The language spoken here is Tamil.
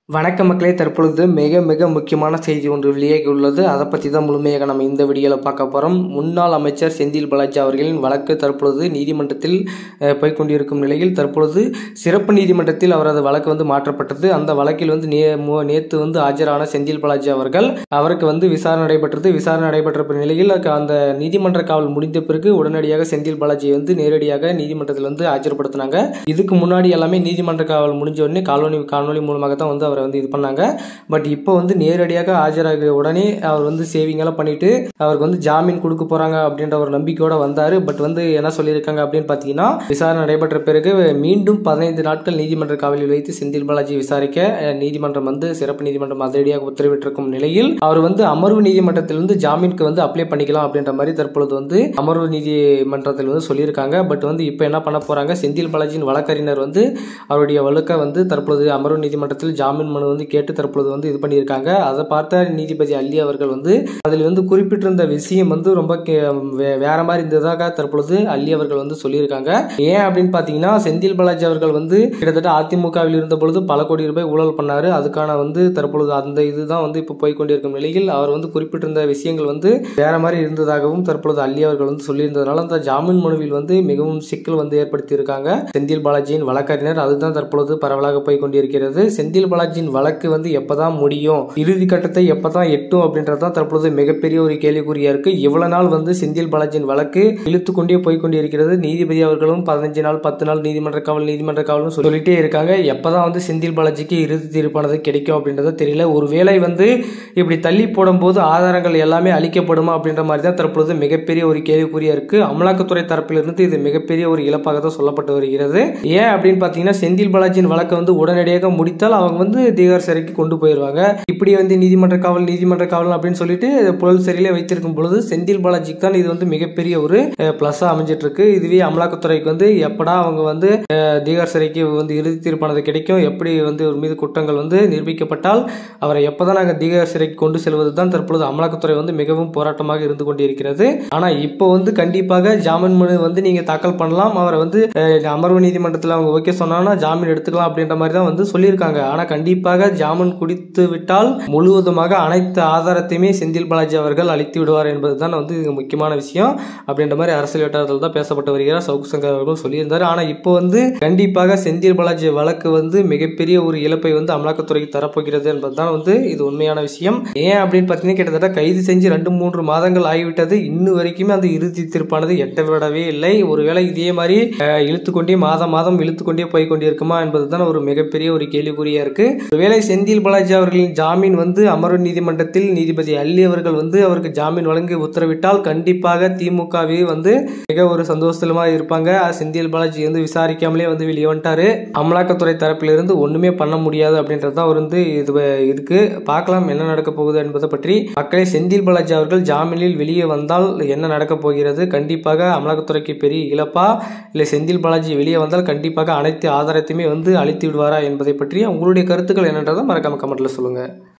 வணக்கம் மக்களே தற்பொழுது மிக மிக முக்கியமான செய்தி ஒன்று வெளியாகி உள்ளது அதை பற்றி தான் முழுமையாக நம்ம இந்த வீடியோவில் பார்க்க போகிறோம் முன்னாள் அமைச்சர் செந்தில் பாலாஜி அவர்களின் வழக்கு தற்பொழுது நீதிமன்றத்தில் அஹ், போய்க்கொண்டிருக்கும் நிலையில் தற்பொழுது சிறப்பு நீதிமன்றத்தில் அவரது வழக்கு வந்து மாற்றப்பட்டது அந்த வழக்கில் வந்து நே மு- நேத்து வந்து ஆஜரான செந்தில் பாலாஜி அவர்கள் அவருக்கு வந்து விசாரணை நடைபெற்றது விசாரணை நடைபெற்ற நிலையில் அக்க- அந்த நீதிமன்ற காவல் முடிந்த பிறகு உடனடியாக செந்தில் பாலாஜி வந்து நேரடியாக நீதிமன்றத்தில் வந்து ஆஜர்படுத்தினாங்க இதுக்கு முன்னாடி எல்லாமே நீதிமன்ற காவல் முடிஞ்ச உடனே காணொலி காணொலி மூலமாக தான் வந்து அவரை வந்து இது பண்ணாங்க பட் இப்போ வந்து நேரடியாக ஆஜராகிய உடனே அவர் வந்து சேவிங் எல்லாம் பண்ணிட்டு அவருக்கு வந்து ஜாமீன் கொடுக்க போறாங்க அப்படின்ற ஒரு நம்பிக்கையோட வந்தாரு பட் வந்து என்ன சொல்லியிருக்காங்க அப்படின்னு பார்த்தீங்கன்னா விசாரணை நடைபெற்ற பிறகு மீண்டும் பதினைந்து நாட்கள் நீதிமன்ற காவலில் வைத்து செந்தில் பாலாஜி விசாரிக்க அஹ், நீதிமன்றம் வந்து சிறப்பு நீதிமன்றம் அதிரடியாக உத்தரவிட்டிருக்கும் நிலையில் அவர் வந்து அமர்வு நீதிமன்றத்திலிருந்து ஜாமீனுக்கு வந்து அப்ளை பண்ணிக்கலாம் அப்படின்ற மாதிரி தற்பொழுது வந்து அமர்வு நீதிமன்றத்தில் வந்து சொல்லியிருக்காங்க பட் வந்து இப்போ என்ன பண்ண போறாங்க செந்தில் பாலாஜியின் வழக்கறிஞர் வந்து அவருடைய வழக்கை வந்து தற்பொழுது அமர்வு நீதிமன்றத்தில் ஜாமீன் மனு வந்து கேட்டு தற்பொழுது வந்து இது பண்ணியிருக்காங்க அதை பார்த்த நீதிபதி அல்லி அவர்கள் வந்து அதில் வந்து குறிப்பிட்டிருந்த விஷயம் வந்து ரொம்ப கே- வே- வேற மாதிரி இருந்ததாக தற்பொழுது அல்லி அவர்கள் வந்து சொல்லியிருக்காங்க ஏன் அப்படின்னு பார்த்தீங்கன்னா செந்தில் பாலாஜி அவர்கள் வந்து கிட்டத்தட்ட அதிமுகவில் இருந்த பொழுது பல கோடி ரூபாய் ஊழல் பண்ணாரு அதுக்கான வந்து தற்பொழுது அந்த இதுதான் வந்து இப்போ போய்க்கொண்டிருக்கும் நிலையில் அவர் வந்து குறிப்பிட்டிருந்த விஷயங்கள் வந்து வேற மாதிரி இருந்ததாகவும் தற்பொழுது அல்லி அவர்கள் வந்து சொல்லியிருந்ததுனால அந்த ஜாமீன் மனுவில் வந்து மிகவும் சிக்கல் வந்து ஏற்படுத்தி இருக்காங்க செந்தில் பாலாஜியின் வழக்கறிஞர் அதுதான் தற்பொழுது பரவலாக போய் கொண்டிருக்கிறது செந்தில் பாலாஜியின் வழக்கு வந்து எப்பதான் முடியும் இறுதி கட்டத்தை எப்பதான் எட்டும் அப்படின்றது தான் தற்பொழுது மிகப்பெரிய ஒரு கேள்விக்குறியா இருக்கு இவ்வளவு நாள் வந்து செந்தில் பாலாஜியின் வழக்கு இழுத்து கொண்டே போய் கொண்டிருக்கிறது நீதிபதி அவர்களும் பதினஞ்சு நாள் பத்து நாள் நீதிமன்ற காவல் நீதிமன்ற காவல்னு சொல்லிட்டே இருக்காங்க எப்பதான் வந்து செந்தில் பாலாஜிக்கு இறுதி தீர்ப்பானது கிடைக்கும் அப்படின்றது தெரியல ஒருவேளை வந்து இப்படி தள்ளி போடும்போது ஆதாரங்கள் எல்லாமே அளிக்கப்படுமா அப்படின்ற மாதிரி தான் தற்பொழுது மிகப்பெரிய ஒரு கேள்விக்குறியா இருக்கு அமலாக்கத்துறை தரப்பிலிருந்து இது மிகப்பெரிய ஒரு இழப்பாக தான் சொல்லப்பட்டு வருகிறது ஏன் அப்படின்னு பார்த்தீங்கன்னா செந்தில் பாலாஜியின் வழக்கை வந்து உடனடியாக முடித்தால் அவங்க வந்து தீகார் சிறைக்கு கொண்டு போயிடுவாங்க இப்படி வந்து நீதிமன்ற காவல் நீதிமன்ற காவல் அப்படின்னு சொல்லிட்டு புழல் சிறையிலே வைத்திருக்கும் பொழுது செந்தில் பாலாஜிக்கு தான் இது வந்து மிகப்பெரிய ஒரு பிளஸ்ஸாக அமைஞ்சிட்டு இருக்கு இதுவே அமலாக்கத்துறைக்கு வந்து எப்படா அவங்க வந்து அஹ், தீகார் சிறைக்கு வந்து இறுதி தீர்ப்பானது கிடைக்கும் எப்படி வந்து ஒரு மீது குற்றங்கள் வந்து நிரூபிக்கப்பட்டால் அவரை எப்பதான் நாங்கள் தீகார் சிறைக்கு கொண்டு செல்வது தான் தற்பொழுது அமலாக்கத்துறை வந்து மிகவும் போராட்டமாக இருந்து கொண்டிருக்கிறது ஆனா இப்போ வந்து கண்டிப்பாக ஜாமீன் மனு வந்து நீங்க தாக்கல் பண்ணலாம் அவரை வந்து அஹ், அமர்வு நீதிமன்றத்தில் அவங்க ஓகே சொன்னாங்கன்னா ஜாமீன் எடுத்துக்கலாம் அப்படின்ற மாதிரி தான் வந்து சொல்லியிருக்காங்க ஆனா கண்டிப்பாக ஜாமீன் குடித்து விட்டால் முழுவதுமாக அனைத்து ஆதாரத்தையுமே செந்தில் பாலாஜி அவர்கள் அளித்து விடுவார் என்பது தான் வந்து இது முக்கியமான விஷயம் அப்படின்ற மாதிரி அரசியல் வட்டாரத்தில் தான் பேசப்பட்டு வருகிறார் சவுக்கு சங்கர் அவர்கள் சொல்லியிருந்தார் ஆனா இப்போ வந்து கண்டிப்பாக செந்தில் பாலாஜி வழக்கு வந்து மிகப்பெரிய ஒரு இழப்பை வந்து அமலாக்கத்துறைக்கு தரப்போகிறது என்பதுதான் வந்து இது உண்மையான விஷயம் ஏன் அப்படின்னு பார்த்தீங்கன்னா கிட்டத்தட்ட கைது செஞ்சு ரெண்டு மூன்று மாதங்கள் ஆகிவிட்டது இன்னும் வரைக்குமே அந்த இறுதி தீர்ப்பானது எட்ட விடவே இல்லை ஒருவேளை இதே மாதிரி அஹ், இழுத்துக்கொண்டே மாதம் மாதம் இழுத்துக்கொண்டே போய் கொண்டிருக்குமா என்பதுதான் ஒரு மிகப்பெரிய ஒரு கேள்விக்குறியா இருக்கு ஒருவேளை செந்தில் பாலாஜி அவர்களின் ஜாமீன் வந்து அமர்வு நீதிமன்றத்தில் நீதிபதி அல்லி அவர்கள் வந்து அவருக்கு ஜாமீன் வழங்கி உத்தரவிட்டால் கண்டிப்பாக திமுகவே வந்து மிக ஒரு சந்தோஷமா இருப்பாங்க செந்தில் பாலாஜி வந்து விசாரிக்காமலே வந்து வெளியே வந்துட்டாரு அமலாக்கத்துறை தரப்பிலிருந்து ஒண்ணுமே பண்ண முடியாது அப்படின்றது தான் வந்து இது இருக்கு பார்க்கலாம் என்ன நடக்க போகுது என்பதை பற்றி மக்களை செந்தில் பாலாஜி அவர்கள் ஜாமீனில் வெளியே வந்தால் என்ன நடக்க போகிறது கண்டிப்பாக அமலாக்கத்துறைக்கு பெரிய இழப்பா இல்லை செந்தில் பாலாஜி வெளியே வந்தால் கண்டிப்பாக அனைத்து ஆதாரத்தையுமே வந்து அழித்து விடுவாரா என்பதை பற்றி உங்களுடைய கருத்துக்கள் என்னன்றதை மறக்காம கமெண்ட்ல சொல்லுங்க